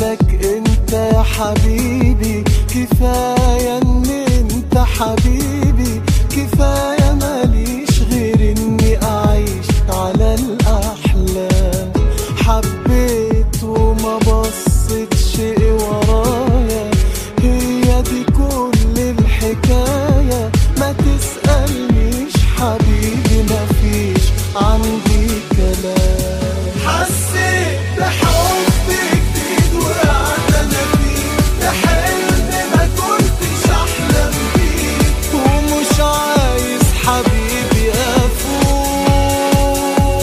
لك انت يا حبيبي كفاية ان انت حبيبي كفاية ماليش غير اني اعيش على الاحلام حبيت وما بصيتش ورايا هي دي كل الحكاية ما تسألنيش حبيبي مفيش عندي كلام حسيت بحب جديد وقعت انا فيه ده حلم ما كنتش احلم بيه ومش عايز حبيبي افوق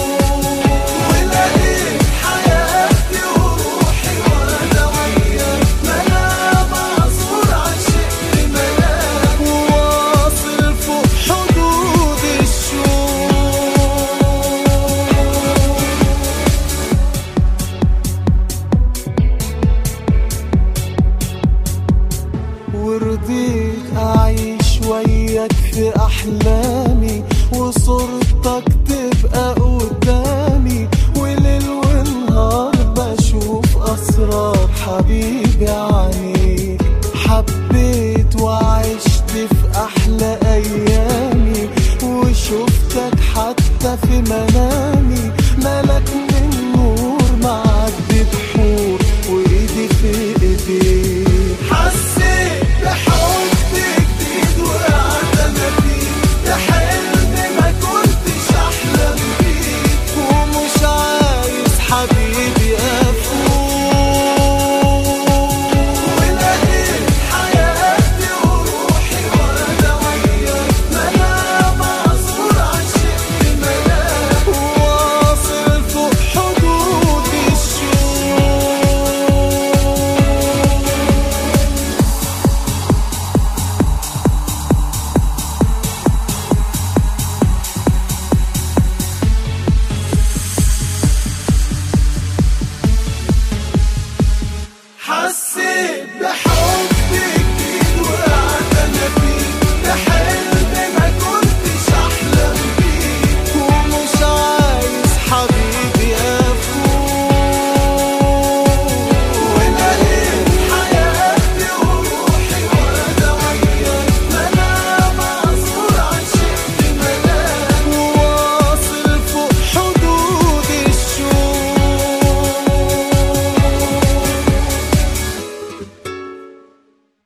ولقيت حياتي وروحي وانا وياك ملاك معصور عشقت ملاك وواصل فوق حدود الشوق ورضيت أعيش وياك في أحلامي وصورتك تبقى قدامي وليل ونهار بشوف أسرار حبيبي